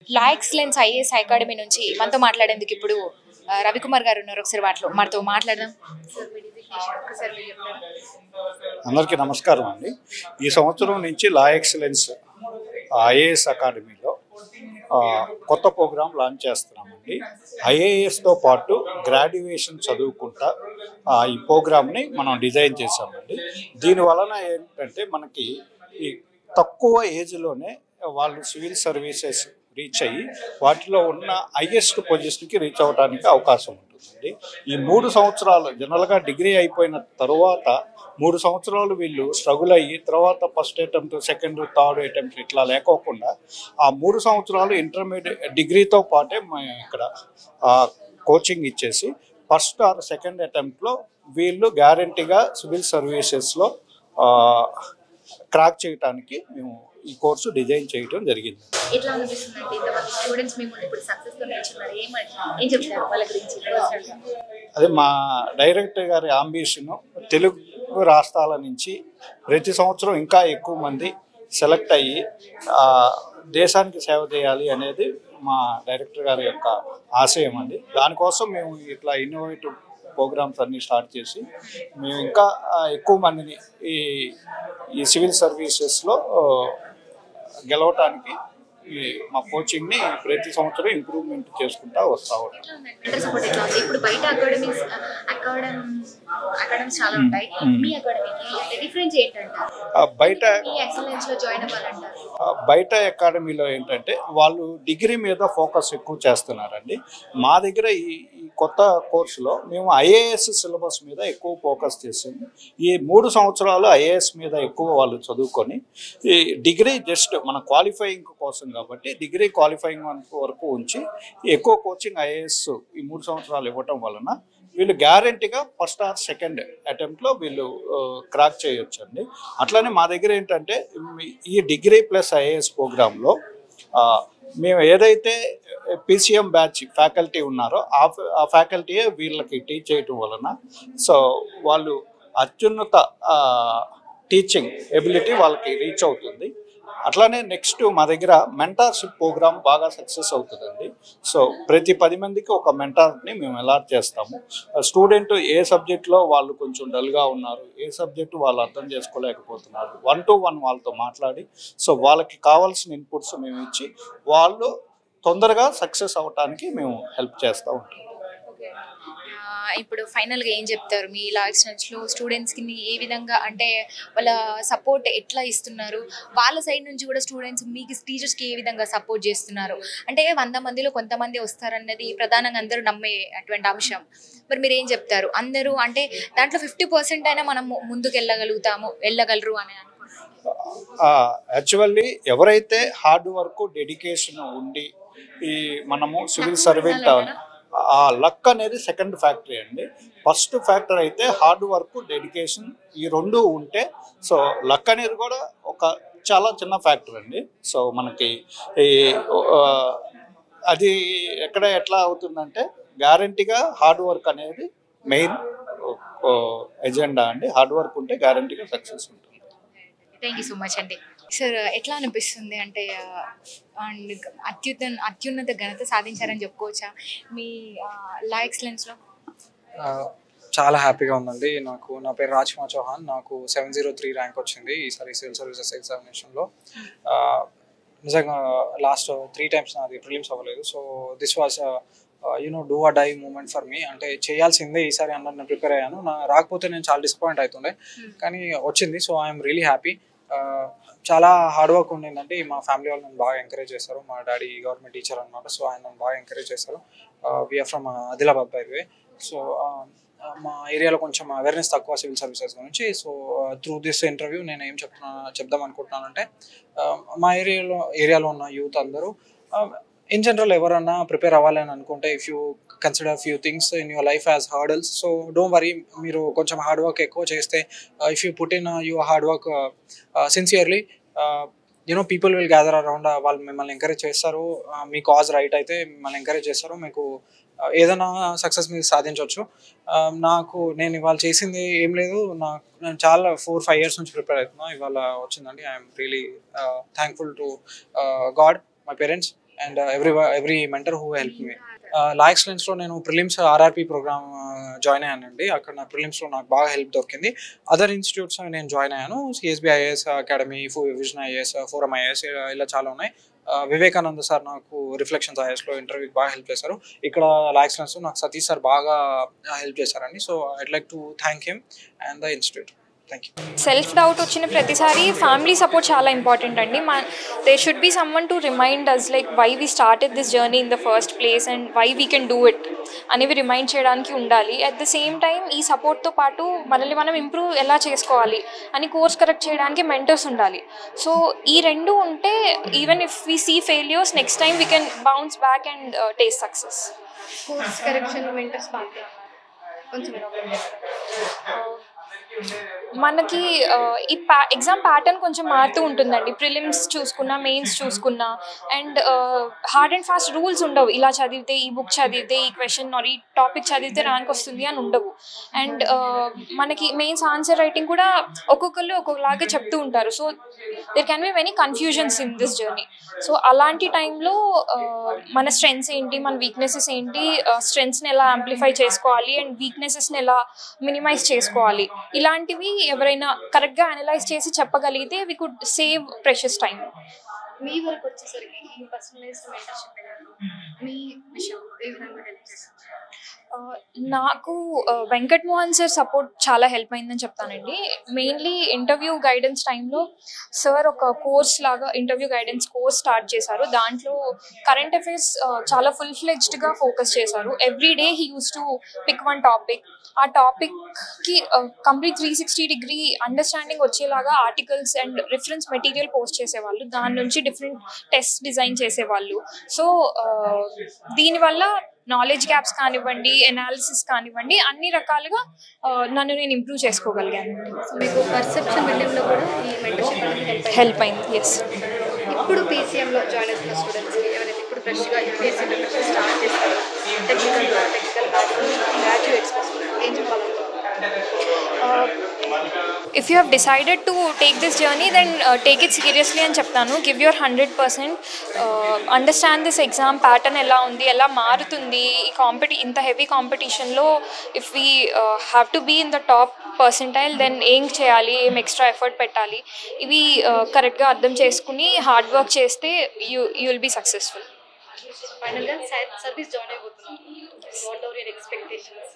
లా excellence IAS academy నుంచి మనతో మాట్లాడేందుకు ఇప్పుడు ఆ, రవికుమార్ గారు ఉన్నారు ఒకసారి వాటిలో మనతో మాట్లాడదాం సార్ మీ designation ఒక్కసారి మీరు చెప్తారా? అందరికీ నమస్కారం అండి ఈ సంవత్సరం నుంచి లా ఎక్సలెన్స్ ఐఏఎస్ అకాడమీలో ఆ, కొత్త ప్రోగ్రాం లాంచ్ చేస్తున్నామండి ఐఏఎస్తో పాటు గ్రాడ్యుయేషన్ చదువుకుంటా ఆ, ఈ ప్రోగ్రామ్ని మనం డిజైన్ చేసామండి దీని వలన ఏంటంటే మనకి ఈ తక్కువ ఏజ్లోనే వాళ్ళు సివిల్ సర్వీసెస్ రీచ్ అయ్యి వాటిలో ఉన్న హైయెస్ట్ పొజిషన్కి రీచ్ అవ్వడానికి అవకాశం ఉంటుందండి ఈ మూడు సంవత్సరాలు జనరల్గా డిగ్రీ అయిపోయిన తర్వాత మూడు సంవత్సరాలు వీళ్ళు స్ట్రగుల్ అయ్యి తర్వాత first attempt second third attempt ఇట్లా లేకోకుండా ఆ మూడు సంవత్సరాలు ఇంటర్మీడియట్ డిగ్రీతో పాటే మేము ఇక్కడ కోచింగ్ ఇచ్చేసి ఫస్ట్ ఆర్ సెకండ్ అటెంప్ట్లో వీళ్ళు గ్యారంటీగా సివిల్ సర్వీసెస్లో క్రాక్ చేయడానికి మేము ఈ కోర్సు డిజైన్ చేయడం జరిగింది ఎట్లా అనిపిస్తుంది అంటే ఇంతమంది స్టూడెంట్స్ మేము ఇప్పుడు సక్సెస్ తో నిల్చున్నారు ఏమని ఏం చెప్తారు వాళ్ళ గురించి personal గా? అదే మా డైరెక్టర్ గారి అంబిషన్ తెలుగు రాష్ట్రాల నుంచి ప్రతి సంవత్సరం ఇంకా ఎక్కువ మంది సెలెక్ట్ అయ్యి ఆ, దేశానికి సేవ చేయాలి అనేది మా డైరెక్టర్ గారి యొక్క ఆశయం అండి దానికోసం మేము ఇట్లా ఇన్నోవేటివ్ ప్రోగ్రామ్స్ అన్ని స్టార్ట్ చేసి మేము ఇంకా ఆ, ఎక్కువ మందిని ఈ ఈ సివిల్ సర్వీసెస్లో గెలవటానికి ఈ మా కోచింగ్ని ప్రతి సంవత్సరం ఇంప్రూవ్మెంట్ చేసుకుంటా వస్తూ ఉంటాం ఎట్లా ఉందండి? మెంటర్ సపోర్ట్ ఎట్లా ఉంది ఇప్పుడు బయట అకాడమీస్ అకాడమ్ అకాడమీస్ చాలా ఉంటాయి మీ అకాడమీకి అంటే డిఫరెన్స్ ఏంటంటారు ఆ, బయట మీ ఎక్సలెన్స్ లో జాయిన్ అవ్వాలంటారు ఆ, బయట అకాడమీలో ఏంటంటే వాళ్ళు డిగ్రీ మీద ఫోకస్ ఎక్కువ చేస్తున్నారండి మా దగ్గర ఈ ఈ కొత్త కోర్సులో మేము ఐఏఎస్ సిలబస్ మీద ఎక్కువ ఫోకస్ చేసాము ఈ మూడు సంవత్సరాలు ఐఏఎస్ మీద ఎక్కువ వాళ్ళు చదువుకొని ఈ డిగ్రీ జస్ట్ మన క్వాలిఫైయింగ్ కోసం కాబట్టి డిగ్రీ క్వాలిఫైయింగ్ వరకు ఉంచి ఎక్కువ కోచింగ్ ఐఏఎస్ ఈ మూడు సంవత్సరాలు ఇవ్వటం వలన వీళ్ళు గ్యారంటీగా ఫస్ట్ ఆర్ సెకండ్ అటెంప్ట్లో వీళ్ళు క్రాక్ చేయొచ్చు అండి అట్లానే మా దగ్గర ఏంటంటే మీ- ఈ డిగ్రీ ప్లస్ ఐఏఎస్ ప్రోగ్రాంలో మేము ఏదైతే పీసీఎం బ్యాచ్ ఫ్యాకల్టీ ఉన్నారో ఆ ఫ- ఆ ఫ్యాకల్టీయే వీళ్ళకి టీచ్ చేయటం వలన సో వాళ్ళు అత్యున్నత టీచింగ్ ఎబిలిటీ వాళ్ళకి రీచ్ అవుతుంది అట్లానే నెక్స్ట్ మా దగ్గర మెంటార్షిప్ ప్రోగ్రామ్ బాగా సక్సెస్ అవుతుందండి సో ప్రతి పది మందికి ఒక మెంటార్ని మేము అలాట్ చేస్తాము స్టూడెంట్ ఏ సబ్జెక్ట్లో వాళ్ళు కొంచెం డల్గా ఉన్నారు ఏ సబ్జెక్టు వాళ్ళు అర్థం చేసుకోలేకపోతున్నారు వన్ టు వన్ వాళ్ళతో మాట్లాడి సో వాళ్ళకి కావాల్సిన ఇన్పుట్స్ మేము ఇచ్చి వాళ్ళు తొందరగా సక్సెస్ అవ్వటానికి మేము హెల్ప్ చేస్తూ ఉంటాం ఆ, ఇప్పుడు ఫైనల్ గా ఏం చెప్తారు మీ లా ఎక్సలెన్స్ లో స్టూడెంట్స్ కి ఏ విధంగా అంటే వాళ్ళ సపోర్ట్ ఎట్లా ఇస్తున్నారు వాళ్ళ సైడ్ నుంచి కూడా స్టూడెంట్స్ మీకు టీచర్స్ కి ఏ విధంగా సపోర్ట్ చేస్తున్నారు అంటే వంద మందిలో కొంతమంది వస్తారన్నది ప్రధానంగా అందరూ నమ్మే అటువంటి అంశం మరి మీరు ఏం చెప్తారు అందరూ అంటే దాంట్లో ఫిఫ్టీ పర్సెంట్ అయినా మనం ము- ముందుకు వెళ్ళగలుగుతాము వెళ్ళగలరు అని అనుకుంటున్నాను యాక్చువల్లీ ఎవరైతే హార్డ్ వర్క్ డెడికేషన్ ఉండి ఈ మనము సివిల్ సర్వెంట్ ఆ లక్ అనేది సెకండ్ ఫ్యాక్టరీ అండి ఫస్ట్ ఫ్యాక్టర్ అయితే హార్డ్ వర్క్ డెడికేషన్ ఈ రెండు ఉంటే సో లక్ అనేది కూడా ఒక చాలా చిన్న ఫ్యాక్టర్ అండి సో మనకి ఈ ఆ, అది ఎక్కడ ఎట్లా అవుతుందంటే గ్యారంటీగా హార్డ్ వర్క్ అనేది మెయిన్ ఎజెండా అండి హార్డ్ వర్క్ ఉంటే గ్యారంటీగా సక్సెస్ ఉంటుంది థ్యాంక్ యూ సో మచ్ అండి సార్ ఎట్లా అనిపిస్తుంది అంటే అండ్ అత్యుత అత్యున్నత ఘనత సాధించారని చెప్పుకోవచ్చా మీ లా ఎక్సలెన్స్లో ఆ, చాలా హ్యాపీగా ఉందండి నాకు నా పేరు రాజ్ కుమార్ చౌహాన్ నాకు సెవెన్ జీరో త్రీ ర్యాంక్ వచ్చింది ఈసారి సివిల్ సర్వీసెస్ ఎగ్జామినేషన్లో నిజంగా లాస్ట్ త్రీ టైమ్స్ నాది ప్రిలిమ్స్ అవ్వలేదు so this was you know do or die moment for me అంటే చేయాల్సిందే ఈసారి అన్నది నేను ప్రిపేర్ అయ్యాను నా రాకపోతే నేను చాలా డిసప్పాయింట్ అవుతుండే కానీ వచ్చింది సో ఐఎమ్ రియలీ హ్యాపీ చాలా హార్డ్ వర్క్ ఉండిందంటే మా ఫ్యామిలీ వాళ్ళు నన్ను బాగా ఎంకరేజ్ చేశారు మా డాడీ గవర్నమెంట్ టీచర్ అనమాట సో ఆయన నన్ను బాగా ఎంకరేజ్ చేశారు we're from Adilabad by way so మా ఏరియాలో కొంచెం అవేర్నెస్ తక్కువ సివిల్ సర్వీసెస్ గురించి సో త్రూ దిస్ ఇంటర్వ్యూ నేను ఏం చెప్తున్నా చెప్దాం అనుకుంటున్నానంటే uh, మా ఏరియాలో ఏరియాలో ఉన్న యూత్ అందరూ ఇన్ జనరల్ ఎవరన్నా ప్రిపేర్ అవ్వాలని అనుకుంటే if you consider few things in your life as hurdles so don't worry మీరు కొంచెం హార్డ్ వర్క్ ఎక్కువ చేస్తే if you put in your hard work sincerely you know people will gather around వాళ్ళు మిమ్మల్ని encourage చేస్తారు uh, మీ cause right అయితే మిమ్మల్ని encourage చేస్తారు మీకు uh, ఏదైనా సక్సెస్ మీరు సాధించవచ్చు నాకు నేను ఇవాళ చేసింది ఏం లేదు నాకు నేను చాలా ఫోర్ ఫైవ్ ఇయర్స్ నుంచి ప్రిపేర్ అవుతున్నా ఇవాళ వచ్చిందండి I'm really thankful to God my parents and every every mentor who help me law ఎక్సలెన్స్లో నేను ప్రిలిమ్స్ ఆర్ఆర్పి ప్రోగ్రామ్ జాయిన్ అయ్యానండి అక్కడ నా ప్రిలిమ్స్లో నాకు బాగా హెల్ప్ దొరికింది అదర్ ఇన్స్టిట్యూట్స్ నేను జాయిన్ అయ్యాను CSB IAS academy vision IAS forum IAS ఇలా చాలా ఉన్నాయి ఆ, వివేకానంద సార్ నాకు రిఫ్లెక్షన్స్ ఐఎస్లో ఇంటర్వ్యూకి బాగా హెల్ప్ చేశారు ఇక్కడ లా ఎక్సలెన్స్ నాకు సతీష్ సార్ బాగా హెల్ప్ చేశారండి so I'd like to thank him and the institute thank you self doubt వచ్చిన ప్రతిసారి ఫ్యామిలీ సపోర్ట్ చాలా ఇంపార్టెంట్ అండి మా they should be someone to remind us like why we started this journey in the first place and why we can do it అనేవి remind చేయడానికి ఉండాలి at the same time ఈ సపోర్ట్తో పాటు మనల్ని మనం ఇంప్రూవ్ ఎలా చేసుకోవాలి అని కోర్స్ కరెక్ట్ చేయడానికి మెంటర్స్ ఉండాలి సో ఈ రెండు ఉంటే even if we see failures next time we can bounce back and taste success course correction mentors బాగా కొంచెం మనకి ఆ, ఈ ప్యా ఎగ్జామ్ ప్యాటర్న్ కొంచెం మారుతూ ఉంటుందండి ప్రిలిమ్స్ చూసుకున్నా మెయిన్స్ చూసుకున్నా and hard and fast rules ఉండవు ఇలా చదివితే ఈ బుక్ చదివితే ఈ క్వశ్చన్ ఆర్ ఈ టాపిక్ చదివితే ర్యాంక్ వస్తుంది అని ఉండవు అండ్ మనకి మెయిన్స్ ఆన్సర్ రైటింగ్ కూడా ఒక్కొక్కళ్ళు ఒక్కొక్కలాగా చెప్తూ ఉంటారు so there can be many confusions in this journey so అలాంటి టైంలో మన స్ట్రెంగ్స్ ఏంటి మన వీక్నెసెస్ ఏంటి స్ట్రెంగ్స్ని ఎలా యాంప్లిఫై చేసుకోవాలి అండ్ వీక్నెసెస్ని ఎలా మినిమైజ్ చేసుకోవాలి ఇలాంటివి ఎవరైనా కరెక్ట్గా అనలైజ్ చేసి చెప్పగలిగితే we could save precious time మీ వరకు వచ్చేసరికి ఈ పర్సనలైజ్డ్ మెంటర్షిప్ మీ విషయం ఏ విధంగా హెల్ప్ చేస్తుంది ఆ, నాకు ఆ, వెంకట్ మోహన్ సార్ సపోర్ట్ చాలా హెల్ప్ అయిందని చెప్తానండి మెయిన్లీ ఇంటర్వ్యూ గైడెన్స్ టైంలో సార్ ఒక కోర్స్ లాగా ఇంటర్వ్యూ గైడెన్స్ కోర్స్ స్టార్ట్ చేశారు దాంట్లో కరెంట్ అఫైర్స్ చాలా ఫుల్ ఫ్లెడ్జ్డ్గా ఫోకస్ చేశారు every day he used to pick one topic ఆ టాపిక్కి complete three sixty degree understanding వచ్చేలాగా articles and reference material post చేసేవాళ్ళు దాని నుంచి డిఫరెంట్ టెస్ట్ డిజైన్ చేసేవాళ్ళు సో దీనివల్ల నాలెడ్జ్ గ్యాప్స్ కానివ్వండి ఎనాలిసిస్ కానివ్వండి అన్ని రకాలుగా ఆ, నన్ను నేను ఇంప్రూవ్ చేసుకోగలిగాను సో మీకు పర్సెప్షన్ బిల్డింగ్లో కూడా ఈ మెంటర్షిప్ అనేది హెల్ప్ అయింది హెల్ప్ అయింది ఎస్ ఇప్పుడు పీసీఎంలో జాయిన్ అవుతున్న స్టూడెంట్స్కి ఎవరైతే ఇప్పుడు ఫ్రెష్గా యూపీఎస్సీ ప్రిపరేషన్ స్టార్ట్ చేస్తారో టెక్నికల్ టెక్నికల్ గ్రాడ్యుయేట్స్ కోసం ఏం చెప్పాలనుకుంటున్నారు if you have decided to take this journey then take it seriously అని చెప్తాను give your hundred percent understand this exam pattern ఎలా ఉంది ఎలా మారుతుంది ఈ కాంపిటీ ఇంత హెవీ కాంపిటీషన్లో if we have to be in the top percentile then ఏం చేయాలి ఏం ఎక్స్ట్రా ఎఫర్ట్ పెట్టాలి ఇవి కరెక్ట్గా అర్థం చేసుకుని హార్డ్ వర్క్ చేస్తే you you will be successful ఫైనల్గా సర్వీస్ జాయిన్ అయిపోతున్నాను వాట్ ఆర్ యువర్ ఎక్స్పెక్టేషన్స్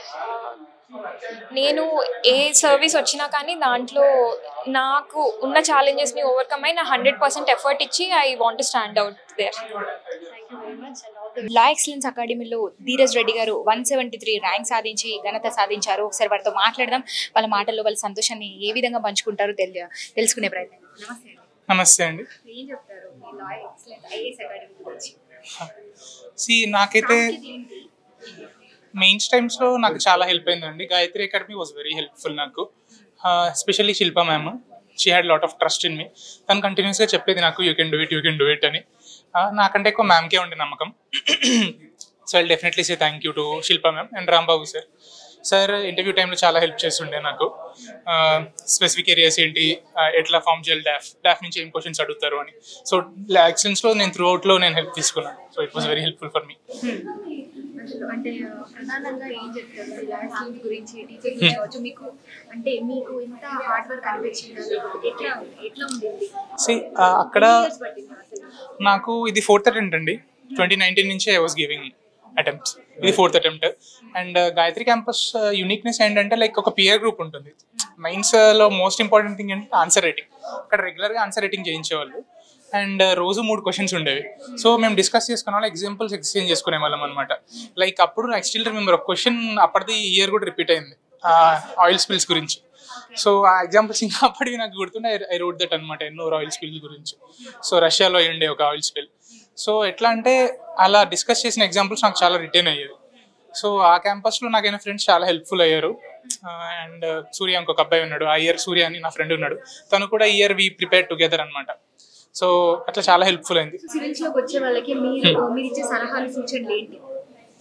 నేను ఏ సర్వీస్ వచ్చినా కానీ దాంట్లో నాకు ఉన్న ఛాలెంజెస్ని ఓవర్కమ్ అయి నా హండ్రెడ్ పర్సెంట్ ఎఫర్ట్ ఇచ్చి I want stand out there thank you very much and all the law excellence అకాడమీలో ధీరజ్ రెడ్డి గారు వన్ సెవెంటీ త్రీ ర్యాంక్ సాధించి ఘనత సాధించారు ఒకసారి వారితో మాట్లాడదాం వాళ్ళ మాటల్లో వాళ్ళ సంతోషాన్ని ఏ విధంగా పంచుకుంటారో తెలి తెలుసుకునే ప్రయత్నం నమస్తే అండి నమస్తే అండి ఏం చెప్తారు ఈ లా ఎక్సలెన్స్ ఐఏఎస్ అకాడమీ గురించి సి నాకైతే మెయిన్స్ టైమ్స్లో నాకు చాలా హెల్ప్ అయిందండి Gayatri academy was very helpful నాకు especially Shilpa ma'am she had lot of trust in me తను కంటిన్యూస్గా చెప్పేది నాకు you can do it you can do it అని Uh, నాకంటే ఎక్కువ మ్యామ్కే ఉండే నమ్మకం so I definitely say thank you to Shilpa ma'am and Rambabu sir sir interview టైంలో చాలా హెల్ప్ చేస్తుండే నాకు స్పెసిఫిక్ ఏరియాస్ ఏంటి uh, ఎట్లా ఫామ్ చేయాలి డాఫ్ డాఫ్ నుంచి ఏం క్వశ్చన్స్ అడుగుతారు అని సో యాక్సిడెంట్స్లో నేను త్రూ అవుట్లో నేను హెల్ప్ తీసుకున్నాను so it was very helpful for me అసలు అంటే ప్రధానంగా ఏం చెప్తారు ఈ లా ఎక్సలెన్స్ గురించి టీచర్స్ కావచ్చు మీకు అంటే మీకు ఎంత హార్డ్ వర్క్ అనిపించింది ఎట్లా ఎట్లా ఉండేది సి అక్కడ Years పట్టిందా అసలు నాకు ఇది ఫోర్త్ అటెంప్ట్ అండి ట్వంటీ నైన్టీన్ నుంచి ఐ వాస్ గివింగ్ అటెంప్ట్స్ ఇది fourth attempt and Gayatri campus uniqueness ఏంటంటే లైక్ ఒక పియర్ గ్రూప్ ఉంటుంది మెయిన్స్ లో మోస్ట్ ఇంపార్టెంట్ థింగ్ ఏంటంటే ఆన్సర్ రైటింగ్ అక్కడ రెగ్యులర్గా ఆన్సర్ రైటింగ్ చేయించేవాళ్ళు అండ్ రోజు మూడు క్వశ్చన్స్ ఉండేవి సో మేము డిస్కస్ చేసుకునే వాళ్ళు ఎగ్జాంపుల్స్ ఎక్స్చేంజ్ చేసుకునే వాళ్ళం అనమాట లైక్ అప్పుడు నాకు స్టిల్ రిమెంబర్ ఒక క్వశ్చన్ అప్పటిది ఇయర్ కూడా రిపీట్ అయింది ఆయిల్ స్పిల్స్ గురించి సో ఆ ఎగ్జాంపుల్స్ ఇంకా అప్పటివి నాకు గుర్తుండే ఐ రోడ్ దట్ అనమాట ఎన్నో ఆయిల్ స్పిల్ గురించి సో రష్యాలో ఉండే ఒక ఆయిల్ స్పిల్ సో ఎట్లా అంటే అలా డిస్కస్ చేసిన ఎగ్జాంపుల్స్ నాకు చాలా రిటైన్ అయ్యేది సో ఆ క్యాంపస్లో నాకైనా ఫ్రెండ్స్ చాలా హెల్ప్ఫుల్ అయ్యారు అండ్ సూర్య ఇంకొక అబ్బాయి ఉన్నాడు ఆ ఇయర్ సూర్య అని నా ఫ్రెండ్ ఉన్నాడు తను కూడా ఇయర్ వి ప్రిపేర్ టుగెదర్ అనమాట సో అట్లా చాలా హెల్ప్ఫుల్ అయింది సివిల్స్ లోకి వచ్చే వాళ్ళకి మీరు మీరు ఇచ్చే సలహాలు సూచనలు ఏంటి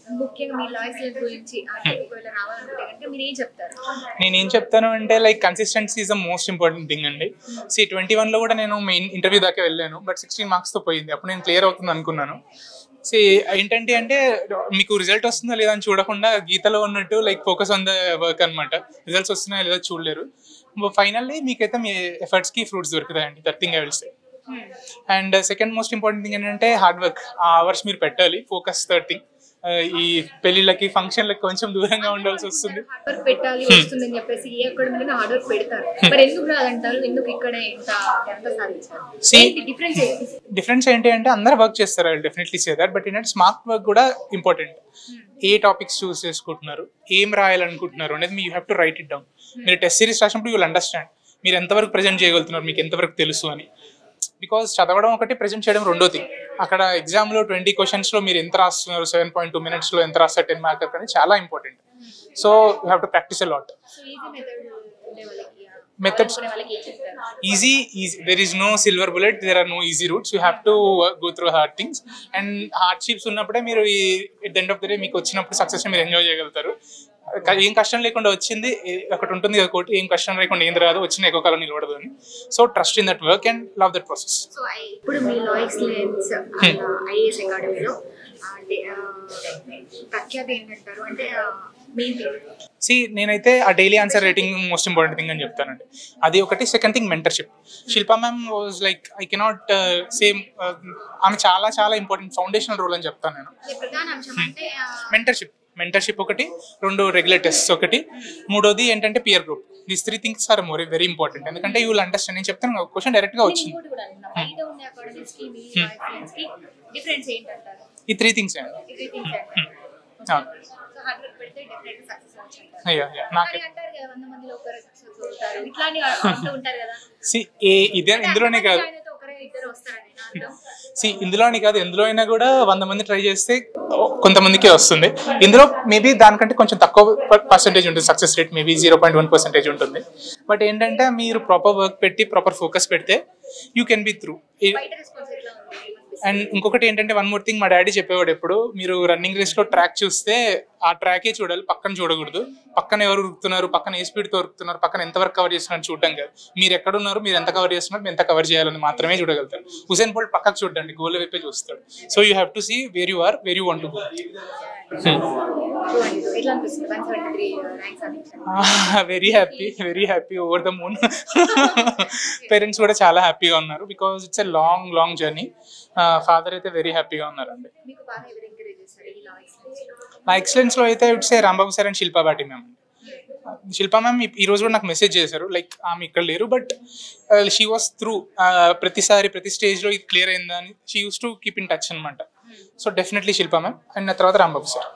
ముఖ్యంగా మీ లాయర్స్ గురించి అంటే ఒకవేళ రావాలనుకుంటే కనుక మీరు ఏం చెప్తారు నేను ఏం చెప్తాను అంటే like consistency is the most important thing అండి సి ట్వంటీ వన్లో కూడా నేను మెయిన్ ఇంటర్వ్యూ దాకా వెళ్ళాను బట్ సిక్స్టీన్ మార్క్స్తో పోయింది అప్పుడు నేను క్లియర్ అవుతుంది అనుకున్నాను సి ఏంటంటే అంటే మీకు రిజల్ట్ వస్తుందా లేదా అని చూడకుండా గీతలో ఉన్నట్టు like focus on the work అనమాట రిజల్ట్స్ వస్తున్నాయా లేదా చూడలేరు ఫైనల్లీ మీకైతే మీ ఎఫర్ట్స్కి ఫ్రూట్స్ దొరుకుతాయండి that thing I will say and second most important thing ఏంటంటే హార్డ్ వర్క్ ఆ అవర్స్ మీరు పెట్టాలి ఫోకస్ థర్డ్ థింగ్ ఈ పెళ్ళిళ్ళకి ఫంక్షన్లకి కొంచెం దూరంగా ఉండాల్సి వస్తుంది హార్డ్ వర్క్ పెట్టాలి వస్తుందని చెప్పేసి ఏ ఒక్కడి మీద హార్డ్ వర్క్ పెడతారు మరి ఎందుకు రాదంటారు ఎందుకు ఇక్కడే ఎంత ఎంత సాధించారు See- ఏంటి డిఫరెన్స్ ఏంటి డిఫరెన్స్ ఏంటి అంటే అందరూ వర్క్ చేస్తారు I definitely say that but ఏంటంటే స్మార్ట్ వర్క్ కూడా ఇంపార్టెంట్ ఏ టాపిక్స్ చూస్ చేసుకుంటున్నారు ఏం రాయాలనుకుంటున్నారు అనేది మీ you have to write it down మీరు టెస్ట్ సిరీస్ రాసినప్పుడు యూ విల్ అండర్స్టాండ్ మీరు ఎంతవరకు ప్రజెంట్ చేయగలుగుతున్నారు మీకు ఎంతవరకు తెలుసు అని బికాస్ చదవడం ఒకటి ప్రజెంట్ చేయడం రెండో థింగ్ అక్కడ ఎగ్జామ్లో ట్వంటీ క్వశ్చన్స్లో మీరు ఎంత రాస్తున్నారు సెవెన్ పాయింట్ టూ మినిట్స్లో ఎంత రాస్తారు టెన్ మార్క్ అనేది చాలా important so you have to practise a lot so easy method ఉండే వాళ్ళకి Methods- అనుకునే వాళ్ళకి ఏం చెప్తారు easy easy there is no silver bullet there are no easy routes you have to uh, go through hard things and hardships ఉన్నప్పుడే మీరు ఈ at the end of the day మీకు వచ్చినప్పుడు సక్సెస్ మీరు ఎంజాయ్ చేయగలుగుతారు క- ఏం కష్టం లేకుండా వచ్చింది ఏ- ఒకటి ఉంటుంది కదా కోటి ఏం కష్టం లేకుండా ఏం రాదు వచ్చిన ఎక్కువ కాలం నిలబడదు అని so trust in that work and love that process so ఇప్పుడు మీ లా ఎక్సలెన్స్ ఐఏఎస్ అకాడమీలో అంటే ఆ, ప్రఖ్యాతి ఏంటంటారు అంటే మెయిన్ సి నేనైతే ఆ daily answer writing most important thing అని చెప్తానండి అది ఒకటి second thing mentorship Shilpa ma'am was like I cannot same ఆమె చాలా చాలా ఇంపార్టెంట్ ఫౌండేషనల్ రోల్ అని చెప్తాను నేను ప్రధాన అంశం అంటే ఆ, మెంటర్షిప్ మెంటర్షిప్ ఒకటి రెండు రెగ్యులర్ టెస్ట్ ఒకటి మూడోది ఏంటంటే peer group these three things are more very important ఎందుకంటే యూ విల్ అండర్స్టాండ్ నేను చెప్తాను క్వశ్చన్ డైరెక్ట్ గా నేను వచ్చింది ఇంకోటి కూడా అడుగుతున్నా. బయట ఉండే అకాడమీస్ కి మీ లా ఎక్సలెన్స్ కి డిఫరెన్స్ ఏంటంటారు ఈ త్రీ థింగ్స్ అండి ఇవి థింగ్స్ అంటారు అవును. సో హార్డ్ వర్క్ పెడితే డెఫినెట్ సక్సెస్ అవ్వచ్చు అంటారు అయ్యా అయ్యా మరి నాకే అంటారు కదా వంద మందిలో ఒకరు సక్సెస్ అవుతారు ఇట్లానే అంటూ ఉంటారు కదా సి ఏ ఇదే ఇందులోనే కాదు జాయిన్ అయితే ఒకరే ఇద్దరు వస్తారని నా అర్థం సి ఇందులోని కాదు ఎందులో అయినా కూడా వంద మంది ట్రై చేస్తే కొంతమందికే వస్తుంది ఇందులో మేబీ దానికంటే కొంచెం తక్కువ పర్సెంటేజ్ ఉంటుంది success rate maybe zero point one percentage ఉంటుంది బట్ ఏంటంటే మీరు ప్రాపర్ వర్క్ పెట్టి ప్రాపర్ ఫోకస్ పెడితే యూ కెన్ బి త్రూ బయట రెస్పాన్స్ ఎట్లా ఉంది అండ్ ఇంకొకటి ఏంటంటే వన్ మోర్ థింగ్ మా డాడీ చెప్పేవాడు ఎప్పుడు మీరు రన్నింగ్ రేస్ లో ట్రాక్ చూస్తే ఆ ట్రాకే చూడాలి పక్కన చూడకూడదు పక్కన ఎవరు ఉరుకుతున్నారు పక్కన ఏ స్పీడ్ తో ఉరుకుతున్నారు పక్కన ఎంత వరకు కవర్ చేస్తున్నారు చూడడం కాదు మీరు ఎక్కడ ఉన్నారు మీరు ఎంత కవర్ చేస్తున్నారు మీరు ఎంత కవర్ చేయాలని మాత్రమే చూడగలుగుతారు హుసేన్ బోల్ట్ పక్కకు చూడండి గోల్ వైపే చూస్తాడు so you have to see where you are where you want to go చూడండి ఎట్లా అనిపిస్తుంది వన్ సెవెంటీ త్రీ ర్యాంక్ సాధించారు very happy very happy over the moon parents కూడా చాలా హ్యాపీగా ఉన్నారు because it's a long long journey father అయితే very హ్యాపీగా ఉన్నారండి మీకు బాగా ఎవరు ఎంకరేజ్ చేస్తారు ఈ లా ఎక్సలెన్స్ నా ఎక్సలెన్స్ లో అయితే it's Rambabu sir and Shilpa Bhati ma'am Shilpa ma'am ఈ రోజు కూడా నాకు మెసేజ్ చేశారు లైక్ ఆమె ఇక్కడ లేరు బట్ షీ వాస్ త్రూ ప్రతిసారి ప్రతి స్టేజ్ లో ఇది క్లియర్ అయిందా అని she used to keep in touch అనమాట so definitely Shilpa ma'am and నా తర్వాత రాంబాబు సార్